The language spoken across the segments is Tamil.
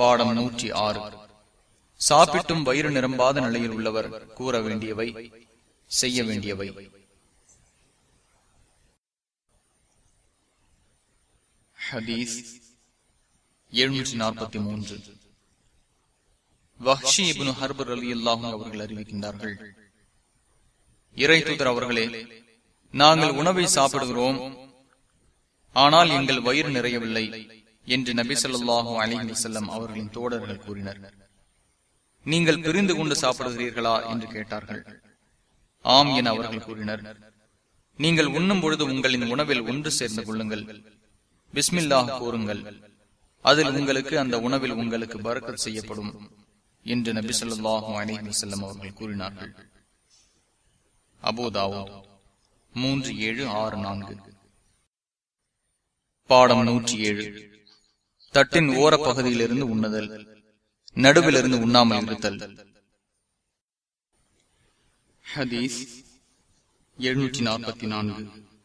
பாடம் நூற்றி ஆறு சாப்பிட்டும் வயிறு நிரம்பாத நிலையில் உள்ளவர் கூற வேண்டியவை செய்ய வேண்டியவை ஹதீஸ் எழுநூற்றி நாற்பத்தி மூன்று வஹ்ஷி இப்னு ஹர்பர் அலி அல்லாஹும் அவர்கள் அறிவிக்கின்றார்கள் இறை தூதர் அவர்களே நாங்கள் உணவை சாப்பிடுகிறோம் ஆனால் எங்கள் வயிறு நிறையவில்லை என்று நபி சொல்லாஹு அலிஹி வசல்லம் அவர்களின் தோழர்கள் கூறினர் நீங்கள் பிரிந்து கொண்டு சாப்பிடுகிறீர்களா என்று கேட்டார்கள் ஆம் என அவர்கள் கூறினர் நீங்கள் உண்ணும் பொழுது உங்களின் உணவில் ஒன்று சேர்ந்து கொள்ளுங்கள் பிஸ்மில்லாஹ் கூறுங்கள் அதில் உங்களுக்கு அந்த உணவில் உங்களுக்கு பறக்கத் செய்யப்படும் என்று நபி சொல்லாஹு அலிஹி வசல்லம் அவர்கள் கூறினார்கள் அபோதாவோ மூன்று ஏழு ஆறு நான்கு பாடம் நூற்றி ஏழு தட்டின் ஓர பகுதியிலிருந்து உண்ணுதல் நடுவிலிருந்து உண்ணாமல் இருத்தல் ஹதீஸ் எழுநூற்றி நாற்பத்தி நான்கு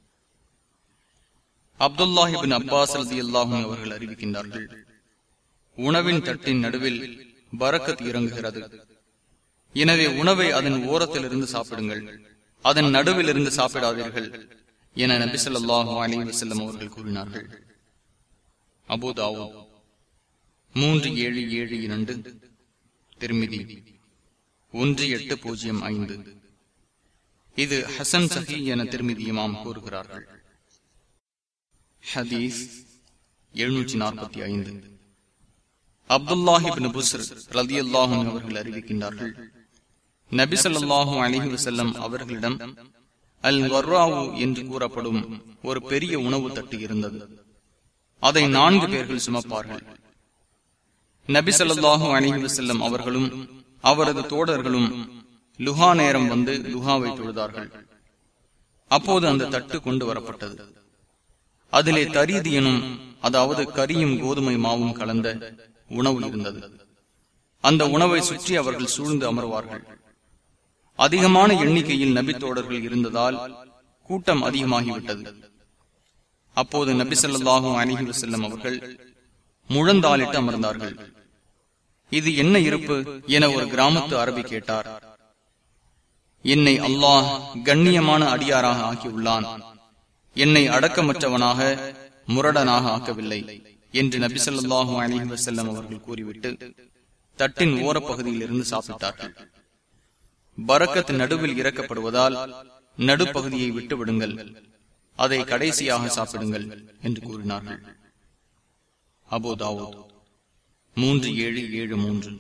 அப்துல்லாஹிபின் அப்பாஸ் அலி அல்லாஹும் அவர்கள் அறிவிக்கின்றார்கள் உணவின் தட்டின் நடுவில் பரக்கத் இறங்குகிறது எனவே உணவை அதன் ஓரத்திலிருந்து சாப்பிடுங்கள் அதன் நடுவில் இருந்து சாப்பிடாதீர்கள் என நபி சொல்லாஹு அலி வசல்லம் அவர்கள் கூறினார்கள் அபுதாவோ மூன்று ஏழு ஏழு இரண்டு திருமிதி ஒன்று எட்டு பூஜ்ஜியம் ஐந்து இது ஹசன் சஹி என திருமிதியுமாம் கூறுகிறார்கள் ஹதீஸ் எழுநூற்றி நாற்பத்தி ஐந்து அப்துல்லாஹிபின் புஸ்ர் ரதி அல்லாஹும் அவர்கள் அறிவிக்கின்றார்கள் நபி சொல்லாஹு அலிஹி வசல்லம் அவர்களிடம் அல் வர்ராவு என்று கூறப்படும் ஒரு பெரிய உணவு தட்டு இருந்தது அதை நான்கு பேர்கள் சுமப்பார்கள் நபி சொல்லாஹு அலிஹி வசல்லம் அவர்களும் அவரது தோழர்களும் லுஹா நேரம் வந்து லுஹாவை தொழுதார்கள் அப்போது அந்த தட்டு கொண்டு வரப்பட்டது அதிலே தரீது எனும் அதாவது கரியும் கோதுமை மாவும் கலந்த உணவு இருந்தது அந்த உணவை சுற்றி அவர்கள் சூழ்ந்து அமர்வார்கள் அதிகமான எண்ணிக்கையில் நபித்தோடர்கள் இருந்ததால் கூட்டம் அதிகமாகிவிட்டது அப்போது நபி சொல்லாஹும் அணிஹி வசல்லம் அவர்கள் முழந்தாளிட்டு அமர்ந்தார்கள் இது என்ன இருப்பு என ஒரு கிராமத்து அரபி கேட்டார் என்னை அல்லாஹ் கண்ணியமான அடியாராக ஆக்கியுள்ளான் என்னை அடக்கமற்றவனாக முரடனாக ஆக்கவில்லை என்று நபி சொல்லாஹு அலிஹி வசல்லம் அவர்கள் கூறிவிட்டு தட்டின் ஓரப்பகுதியில் இருந்து சாப்பிட்டார்கள் பரக்கத் நடுவில் இறக்கப்படுவதால் நடுப்பகுதியை விட்டு விடுங்கள் அதை கடைசியாக சாப்பிடுங்கள் என்று கூறினார்கள் அபோதாவோ மூன்று ஏழு ஏழு மூன்று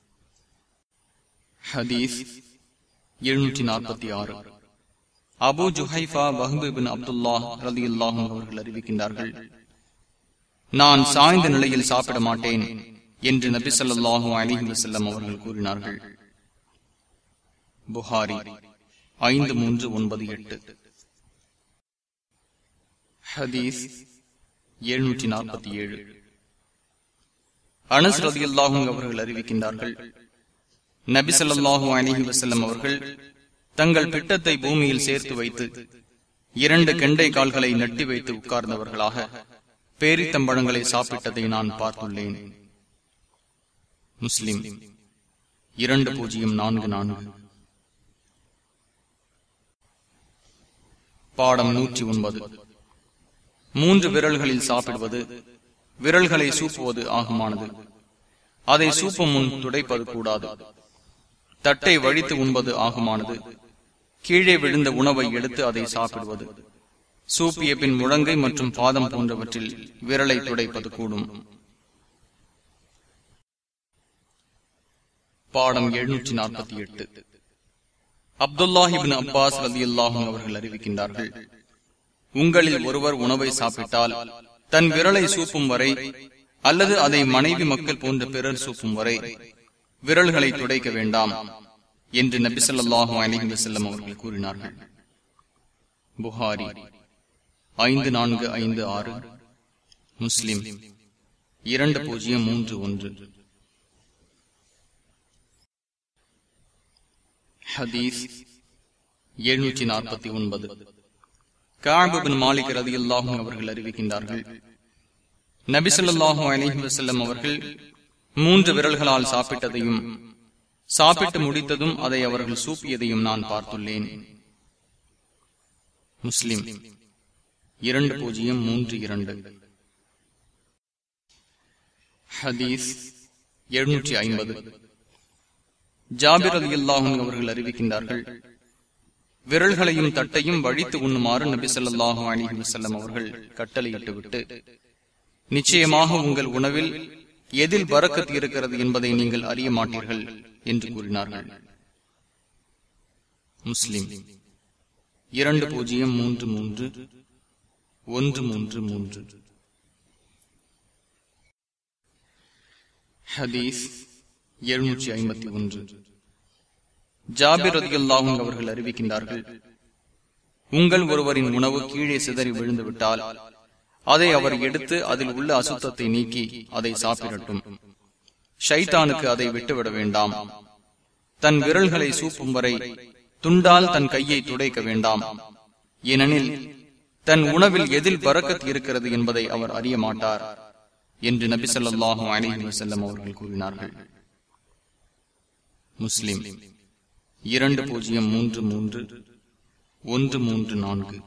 ஹதீஸ் எழுநூற்றி நாற்பத்தி ஆறு அபு ஜுஹைஃபா வஹபின் அப்துல்லா ரதி அல்லாஹும் அவர்கள் அறிவிக்கின்றார்கள் நான் சாய்ந்த நிலையில் சாப்பிட மாட்டேன் என்று நபி சொல்லாஹு அலிஹி வசல்லம் அவர்கள் கூறினார்கள் புகாரி ஐந்து மூன்று ஒன்பது எட்டு ஹதீஸ் எழுநூற்றி நாற்பத்தி ஏழு அனஸ் ரதி அல்லாஹும் அவர்கள் அறிவிக்கின்றார்கள் நபி சொல்லாஹு அலிஹி வசல்லம் அவர்கள் தங்கள் பிட்டத்தை பூமியில் சேர்த்து வைத்து இரண்டு கெண்டை கால்களை நட்டி வைத்து உட்கார்ந்தவர்களாக பேரித்தம்பழங்களை சாப்பிட்டதை நான் பார்த்துள்ளேன் முஸ்லிம் இரண்டு பூஜ்ஜியம் நான்கு நான்கு பாடம் நூற்றி ஒன்பது மூன்று விரல்களில் சாப்பிடுவது விரல்களை சூப்புவது ஆகுமானது அதை சூப்பும் முன் துடைப்பது கூடாது தட்டை வழித்து உண்பது ஆகுமானது கீழே விழுந்த உணவை எடுத்து அதை சாப்பிடுவது சூப்பிய பின் முழங்கை மற்றும் பாதம் போன்றவற்றில் விரலை துடைப்பது கூடும் பாடம் எழுநூற்றி நாற்பத்தி எட்டு அப்துல்லாஹிபின் அப்பாஸ் ரதி அல்லாஹும் அவர்கள் அறிவிக்கின்றார்கள் உங்களில் ஒருவர் உணவை சாப்பிட்டால் தன் விரலை சூப்பும் வரை அல்லது அதை மனைவி மக்கள் போன்ற பிறர் சூப்பும் வரை விரல்களை துடைக்க வேண்டாம் என்று நபி சொல்லாஹு அலிஹி வசல்லம் அவர்கள் கூறினார்கள் புகாரி ஐந்து நான்கு ஐந்து ஆறு முஸ்லிம் இரண்டு பூஜ்ஜியம் மூன்று ஒன்று ஹதீஸ் எழுநூற்றி நாற்பத்தி ஒன்பது காபின் மாலிக் ரதி அல்லாஹும் அவர்கள் அறிவிக்கின்றார்கள் நபிசல்லாஹு அலிஹி வசல்லம் அவர்கள் மூன்று விரல்களால் சாப்பிட்டதையும் சாப்பிட்டு முடித்ததும் அதை அவர்கள் சூப்பியதையும் நான் பார்த்துள்ளேன் முஸ்லிம் இரண்டு பூஜ்ஜியம் மூன்று இரண்டு ஹதீஸ் எழுநூற்றி ஐம்பது ஜாபிர் அலி அல்லாஹும் அவர்கள் அறிவிக்கின்றார்கள் விரல்களையும் தட்டையும் வழித்து உண்ணுமாறு நபி சொல்லாஹு அலிஹி வசல்லம் அவர்கள் கட்டளையிட்டு விட்டு நிச்சயமாக உங்கள் உணவில் எதில் பறக்கத்து இருக்கிறது என்பதை நீங்கள் அறிய மாட்டீர்கள் என்று கூறினார்கள் முஸ்லிம் இரண்டு பூஜ்ஜியம் மூன்று மூன்று ஒன்று மூன்று மூன்று ஹதீஸ் எழுநூற்றி ஐம்பத்தி ஒன்று ஜாபிர் ரதியுல்லாஹும் அவர்கள் அறிவிக்கின்றார்கள் உங்கள் ஒருவரின் உணவு கீழே சிதறி விழுந்து விட்டால் அதை அவர் எடுத்து அதில் உள்ள அசுத்தத்தை நீக்கி அதை சாப்பிடட்டும் ஷைத்தானுக்கு அதை விட்டுவிட வேண்டாம் தன் விரல்களை சூப்பும் வரை துண்டால் தன் கையை துடைக்க வேண்டாம் ஏனெனில் தன் உணவில் எதில் பறக்கத் இருக்கிறது என்பதை அவர் அறிய மாட்டார் என்று நபி சொல்லாஹு அலிஹி வசல்லம் அவர்கள் கூறினார்கள் முஸ்லிம் இரண்டு பூஜ்ஜியம் மூன்று மூன்று ஒன்று மூன்று நான்கு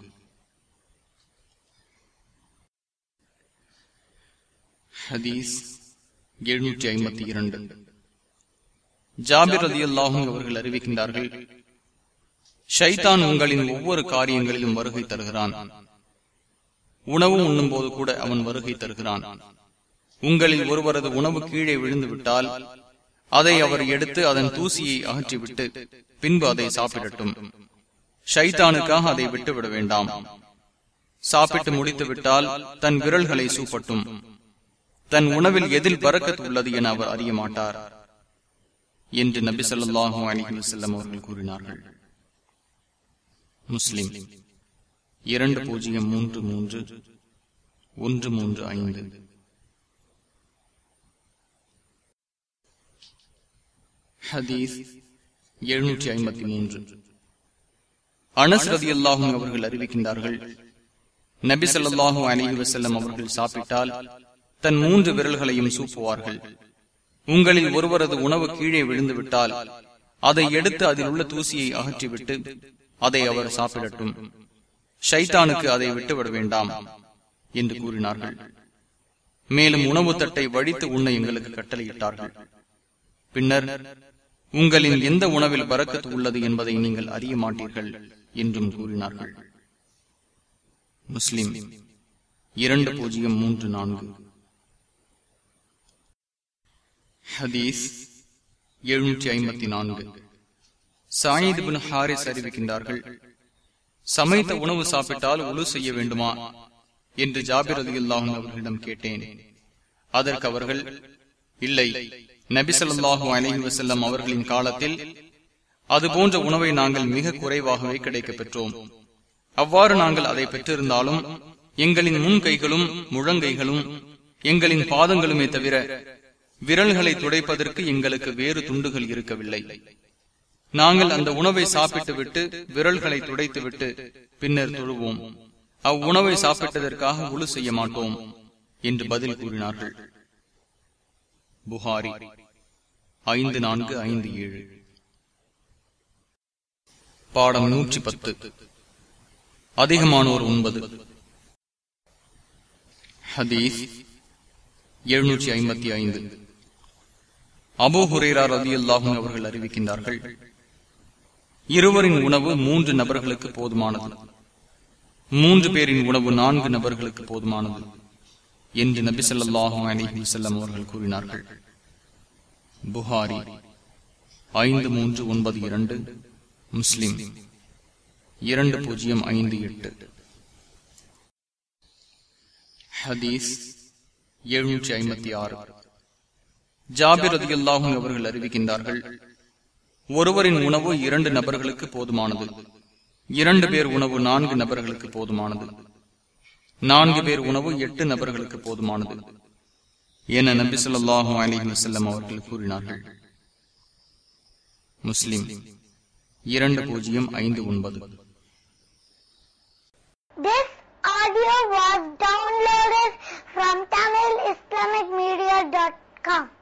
ஹதீஸ் எழுநூற்றி ஐம்பத்தி இரண்டு ஜாபிர் ரதி அல்லாஹும் அவர்கள் அறிவிக்கின்றார்கள் ஷைதான் உங்களின் ஒவ்வொரு காரியங்களிலும் வருகை தருகிறான் உணவு உண்ணும் போது கூட அவன் வருகை தருகிறான் உங்களில் ஒருவரது உணவு கீழே விழுந்து விட்டால் அதை அவர் எடுத்து அதன் தூசியை அகற்றிவிட்டு பின்பு அதை சாப்பிடட்டும் ஷைத்தானுக்காக அதை விட்டுவிட வேண்டாம் சாப்பிட்டு முடித்து விட்டால் தன் விரல்களை சூப்பட்டும் தன் உணவில் எதில் பறக்கத் உள்ளது என அவர் அறிய மாட்டார் என்று நபி சொல்லாஹு அலிஹி வசல்லம் அவர்கள் கூறினார்கள் முஸ்லிம் இரண்டு பூஜ்ஜியம் மூன்று மூன்று ஒன்று மூன்று ஐந்து ஹதீஸ் எழுநூற்றி ஐம்பத்தி மூன்று அனஸ் ரதி அல்லாஹும் அவர்கள் அறிவிக்கின்றார்கள் நபி சொல்லாஹு அலிஹி வசல்லம் அவர்கள் சாப்பிட்டால் தன் மூன்று விரல்களையும் சூப்புவார்கள் உங்களில் ஒருவரது உணவு கீழே விழுந்து விட்டால் அதை எடுத்து அதில் உள்ள தூசியை அகற்றிவிட்டு அதை அவர் சாப்பிடட்டும் ஷைத்தானுக்கு அதை விட்டுவிட வேண்டாம் என்று கூறினார்கள் மேலும் உணவு தட்டை வழித்து உண்ண எங்களுக்கு கட்டளையிட்டார்கள் பின்னர் உங்களின் எந்த உணவில் பறக்கத்து உள்ளது என்பதை நீங்கள் அறிய மாட்டீர்கள் என்றும் கூறினார்கள் முஸ்லிம் இரண்டு பூஜ்ஜியம் மூன்று நான்கு ஹதீஸ் எழுநூற்றி ஐம்பத்தி நான்கு சாயித் பின் ஹாரிஸ் அறிவிக்கின்றார்கள் சமைத்த உணவு சாப்பிட்டால் உழு செய்ய வேண்டுமா என்று ஜாபிர் அலி அல்லாஹும் அவர்களிடம் கேட்டேன் அதற்கு அவர்கள் இல்லை நபி சொல்லாஹு அலஹி வசல்லம் அவர்களின் காலத்தில் அது போன்ற உணவை நாங்கள் மிக குறைவாகவே கிடைக்க பெற்றோம் அவ்வாறு நாங்கள் அதை பெற்றிருந்தாலும் எங்களின் முன் கைகளும் முழங்கைகளும் எங்களின் பாதங்களுமே தவிர விரல்களை துடைப்பதற்கு எங்களுக்கு வேறு துண்டுகள் இருக்கவில்லை நாங்கள் அந்த உணவை சாப்பிட்டு விட்டு விரல்களை துடைத்து விட்டு பின்னர் தொழுவோம் அவ்வுணவை சாப்பிட்டதற்காக உழு செய்ய மாட்டோம் என்று பதில் கூறினார்கள் புகாரி ஐந்து நான்கு ஐந்து ஏழு பாடம் நூற்றி பத்து அதிகமானோர் உண்பது ஹதீஸ் எழுநூற்றி ஐம்பத்தி ஐந்து அபோ ஹுரேரா ரதி அல்லாஹும் அவர்கள் அறிவிக்கின்றார்கள் இருவரின் உணவு மூன்று நபர்களுக்கு போதுமானது மூன்று பேரின் உணவு நான்கு நபர்களுக்கு போதுமானது என்று நபி சொல்லாஹும் அலிஹி செல்லம் அவர்கள் கூறினார்கள் புகாரி ஐந்து மூன்று ஒன்பது இரண்டு முஸ்லிம் இரண்டு பூஜ்ஜியம் ஐந்து எட்டு ஹதீஸ் எழுநூற்றி ஐம்பத்தி ஆறு ஜாபிர் அதி அல்லாஹும் அவர்கள் அறிவிக்கின்றார்கள் ஒருவரின் உணவு இரண்டு நபர்களுக்கு போதுமானது இரண்டு பேர் உணவு நான்கு நபர்களுக்கு போதுமானது நான்கு பேர் உணவு எட்டு நபர்களுக்கு போதுமானது என நபி சொல்லாஹு அலி வசல்லம் அவர்கள் கூறினார்கள் முஸ்லிம் இரண்டு பூஜ்ஜியம் ஐந்து ஒன்பது This audio was downloaded from TamilIslamicMedia.com.